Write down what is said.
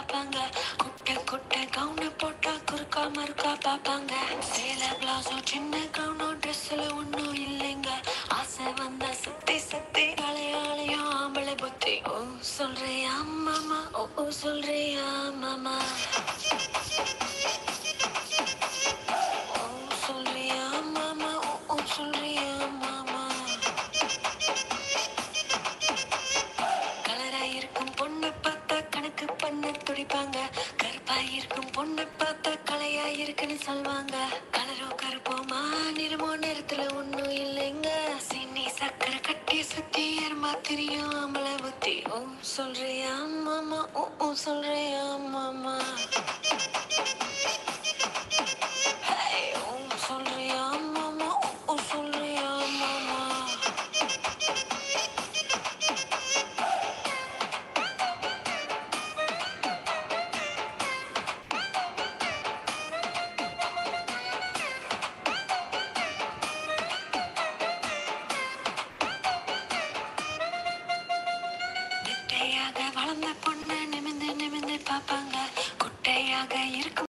பாப்பாங்க குட்டை குட்டை கவுன போட்டா குறுக்கா மறுக்கா பாப்பாங்க சேல பிளாசோ சின்ன கவுனோ ட்ரெஸ்ல ஒண்ணும் இல்லைங்க ஆசை வந்தா சுத்தி சுத்தி கலையாளையும் ஆம்பளை புத்தி ஓ சொல்றியா மாமா ஓ ஓ சொல்றியா மாமா ஓ சொல்றியா மாமா ஓ ஓ சொல்றியா மாமா கலரா இருக்கும் பொண்ணை பார்த்தா கணக்கு பண்ண துடிப்பாங்க கருப்பா இருக்கும் பொண்ணை பார்த்தா கலையா இருக்குன்னு சொல்வாங்க கலரோ கருப்போமா நிறமோ நேரத்துல ஒண்ணும் இல்லைங்க சின்னி சக்கரை கட்டி சுத்தி எருமா தெரியும் அமல புத்தி ஓ சொல்றியா மாமா ஓ ஓ சொல்றியா மாமா Hey, ஓ சொல்றியா மாமா ஓ ஓ சொல்றியா மாமா நெட்டையாக வளர்ந்த பொண்ணு நிமிந்து நிமிந்து பார்ப்பாங்க குட்டையாக இருக்கும்